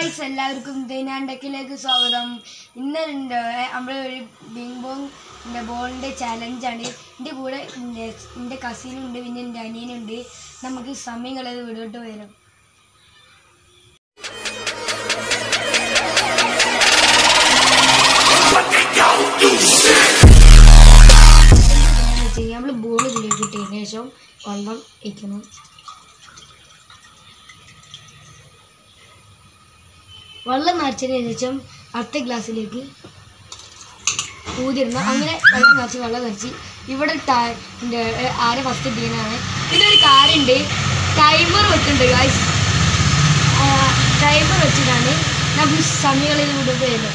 Guys എല്ലാവർക്കും ദൈനാണ്ടക്കിലേക്ക് സ്വാഗതം ഇന്ന് ഉണ്ട് നമ്മൾ ഒരു ബിങ് ബോങ് ബോളിൻ്റെ ചലഞ്ചാണ് എൻ്റെ കൂടെ എൻ്റെ എൻ്റെ കസിനുണ്ട് പിന്നെ എൻ്റെ അനിയനുണ്ട് നമുക്ക് സമയം കളയത് വീടോട്ട് വരാം നമ്മൾ ബോൾ ഇതിലേക്ക് ഇട്ടതിന് ശേഷം വെള്ളം വയ്ക്കണം വെള്ളം നിറച്ചതിന് ശേഷം അടുത്ത ഗ്ലാസ്സിലേക്ക് ഊതിരുന്നു അങ്ങനെ വെള്ളം നിറച്ച് വെള്ളം നിറച്ച് ഇവിടെ ട- എൻ്റെ ആരെ ഫസ്റ്റ് ഇട്ടീനാണ് പിന്നെ ഒരു കാര്യമുണ്ട് ടൈമർ വെക്കുന്നുണ്ട് ഗായ്സ് ടൈമർ വെച്ചിട്ടാണ് നമുക്ക് സമയങ്ങളിൽ കൂടെ വരുന്നത്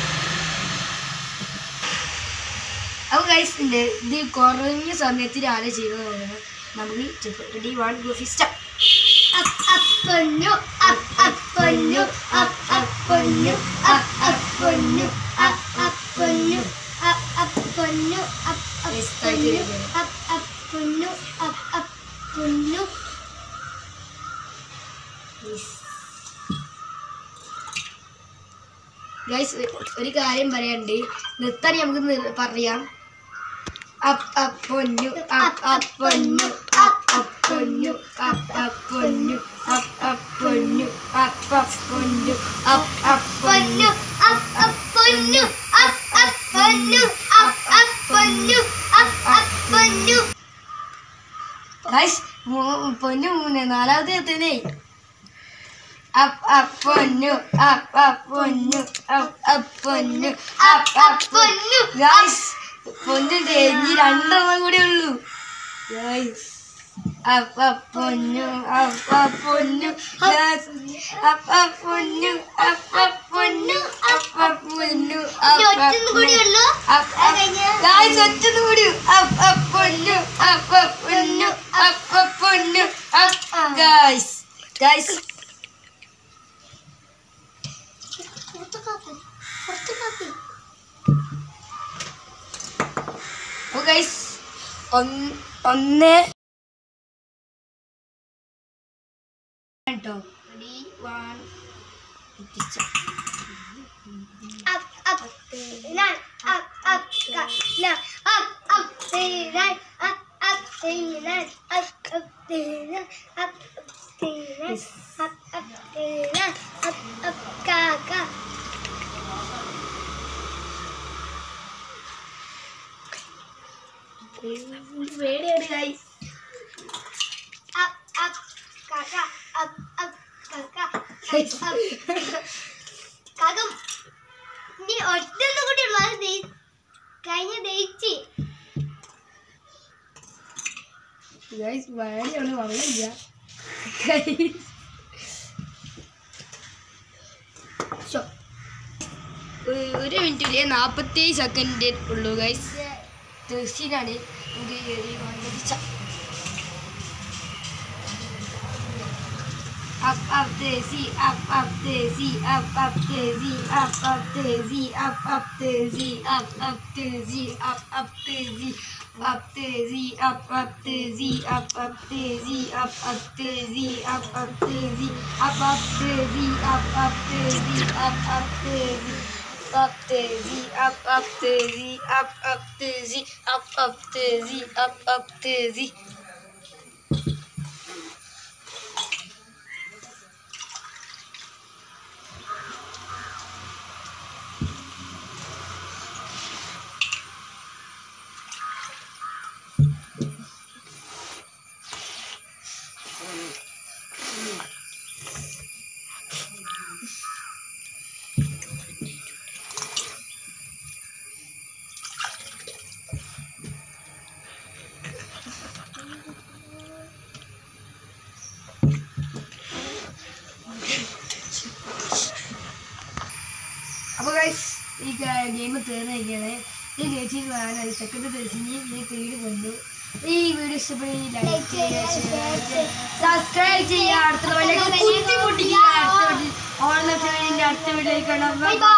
അപ്പോൾ ഗൈസ് ഉണ്ട് ഇത് കുറഞ്ഞ സമയത്തിൽ ആരെ ചെയ്തു തോന്നുന്നു നമുക്ക് റെഡി വൺ ഗോ ഫിസ്റ്റ അപ്പന്നു അപ്പന്നു അപ്പന്നു അപ്പന്നു അപ്പന്നു അപ്പന്നു അപ്പന്നു അപ്പന്നു ഗൈസ് ഒരു കാര്യം പറയാനുണ്ട് നിർത്താൻ നമുക്ക് നിർ- പറയാം അപ്പ് അപ്പൊന്നു അപ്പ് അപ്പൊന്നു അപ്പ് അപ്പൊന്നു അപ്പ് അപ്പൊന്നു അപ്പ് അപ്പൊന്നു അപ്പ് അപ്പൊന്നു അപ്പ് അപ്പൊന്നു അപ്പ് അപ്പൊന്നു അപ്പ് അപ്പൊന്നു അപ്പ് അപ്പൊന്നു അപ്പ് അപ്പൊന്നു ഗൈസ് പൊന്നു മൂന്ന് നാലാമത്തെ എത്തുന്നേ അപ്പ് അപ്പൊന്നു അപ്പ് അപ്പൊന്നു അപ്പ് അപ്പൊന്നു അപ്പ് അപ്പൊന്നു ഗൈസ് പൊന്നു തേഞ്ഞി രണ്ടെണ്ണം കൂടി ഉള്ളൂ ഗൈസ് അപ്പ പൊന്നു അപ്പ പൊന്നു അപ്പ പൊന്നു അപ്പ പൊന്നു അപ്പ പൊന്നു ഗായ്സ് ഒറ്റൊന്നും കൂടി അപ്പ പൊന്നു അപ്പ പൊന്നു അപ്പ പൊന്നു ഗായ്സ് ഗായ്സ് അപ്പോൾ ഗൈസ് ഒന്ന് കേട്ടോ റെഡി വൺ പേടിയാണ് ഗൈസ് കാകം നീ ഒറ്റൊന്നും കൂടി ഉള്ളു അത് ദേ- കഴിഞ്ഞ ദയിച്ച് ഗൈസ് പേടിയാണ് വെള്ളമില്ല ശോ. ഒരു- ഒരു മിനിറ്റില് നാൽപ്പത്തി സെക്കൻഡ് ഉള്ളൂ ഗൈസ് തീർച്ചയാണ് നമുക്ക് ഈ വണ്ടിച്ച up up daisy up up daisy up up daisy up up daisy up up daisy up up daisy up up daisy up daisy up up daisy up up daisy up up daisy up up daisy up up daisy up up daisy up up daisy up daisy up up daisy up up daisy up up daisy up up daisy അപ്പോൾ guys ഈ game തീർന്നിരിക്കുകയാണ് ഈ ചേച്ചി second ചേച്ചി ഈ പേര് കൊണ്ടു ഈ വീഡിയോ ഇഷ്ടപ്പെടുന്ന ലൈക്ക് ചെയ്യുക സബ്സ്ക്രൈബ് ചെയ്യുക അടുത്ത വീഡിയോ കുത്തി പൊട്ടിക്കുക അടുത്ത വീഡിയോ ഓൺലൈൻ അടുത്ത വീഡിയോ കാണാം ബൈ